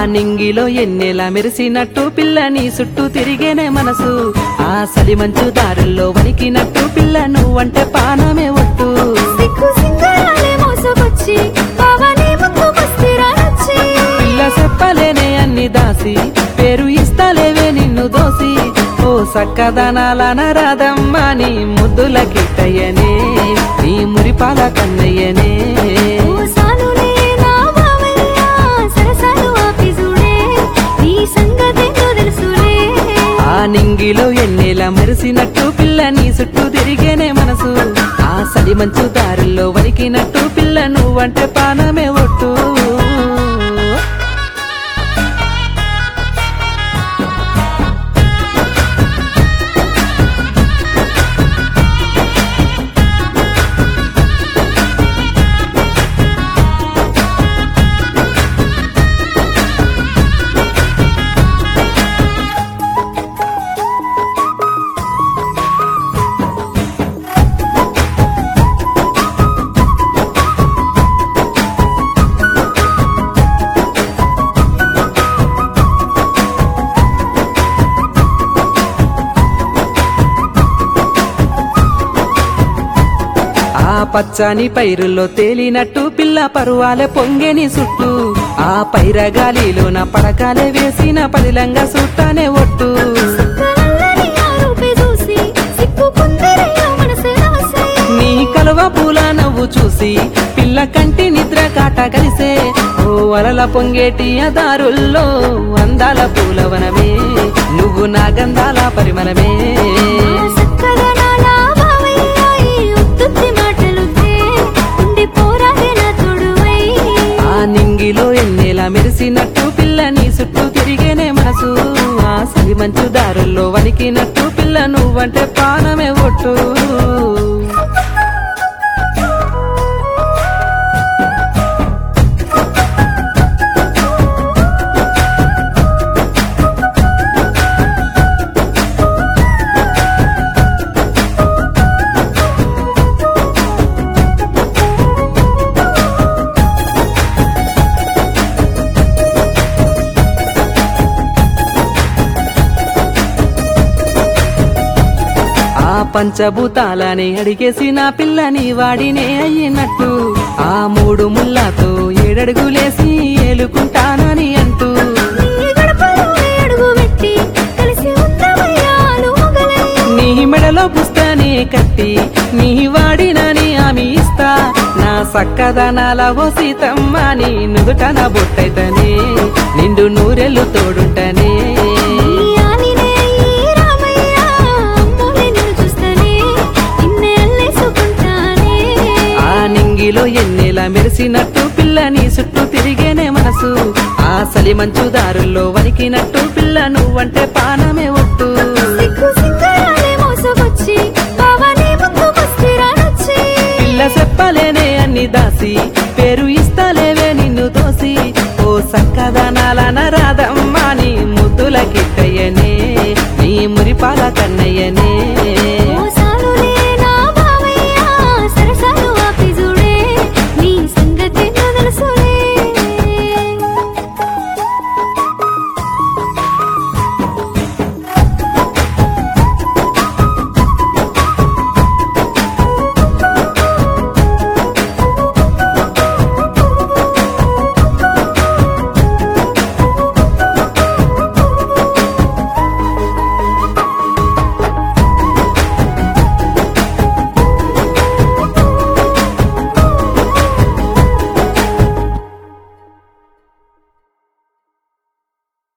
నింగిలో ఎన్నెలా మెరిసినట్టు పిల్ల నీ చుట్టూ తిరిగేనే మనసు ఆ సలి మంచు దారుల్లో వణికినట్టు పిల్ల నువ్వంటే పానమే ఒట్టు సిగ్గు సింగారాలే మోసుకొచ్చి బావాని ముందుకొస్తే రానొచ్చి పిల్ల చెప్పలేనే అన్ని దాసి పేరు ఇస్తాలేవే నిన్ను దోసి ఓ సక్కదనాల నరాదమ్మ నీ ముద్దుల కిట్టయ్యనే నీ మురిపాల కన్నయ్యనే ఓ సాలులే నా బావయ్య సరసాలు ఆపి చూడే నీ సంగతేంటో తెలుసులే ఆ నింగిలో ఎన్నెలా మెరిసినట్టు పిల్ల నీ చుట్టూ తిరిగేనే మనసు ఆ సడి మంచు దారుల్లో వణికినట్టు పిల్ల నువ్వంటే పానమే ఒట్టు ఆ పచ్చని పైరుల్లో తేలినట్టు పిల్ల పరువాలే పొంగెని చుట్టూ ఆ పైరగాలిలోన పడకాలే వేసిన పదిలంగా సుట్టానే ఒట్టు కళ్ళని ఆ రూపే చూసి సిగ్గుకుందరయ్యో మనసు రాసే నీ కలువ పూల నవ్వు చూసి పిల్ల కంటి నిద్ర కాట కలిసే ఓ వలల పొంగేటి ఆ దారుల్లో అందాల పూలవనమే నువ్వు నా గంధాల పరిమళమే సక్కదనాల బావయ్య ఈ ఉత్తుత్తి మాటలుద్దే ఉండి పోరాడే నా తోడువై ఆ నింగిలో ఎన్నెలా మెరిసినట్టు పిల్ల నీ చుట్టూ తిరిగేనే మనసు ఆ సరి మంచు దారుల్లో వణికినట్టు పిల్ల నువ్వంటే పానమే ఒట్టు ఆ పంచభూతాలని అడిగేసి నా పిల్లని వాడినే అయ్యినట్టు ఆ మూడు ముళ్ళతో ఏడడుగులేసి ఏలుకుంటానని అంటూ నీ గడపలో అడుగు పెట్టి కలిసి ఉందామయ్యాలు మొగలై నీ మెడలో పుస్తనే కట్టి నీ వాడినని ఆమె ఇస్తా నా సక్కదనాల ఓ సీతమ్మ నీ నుదుటన బొట్టైతనే నిండు నూరెళ్ళు తోడుంటనే నీ ఆలినే ఈ రామయ్య అమ్మోలే నిన్ను చూస్తేనే నిన్నే అల్లేసుకుంటానే ఆ నింగిలో ఎన్నెలా మెరిసినట్టు పిల్ల నీ చుట్టూ తిరిగేనే మనసు ఆ సలి మంచు దారుల్లో వణికినట్టు పిల్ల నువ్వంటే పానమే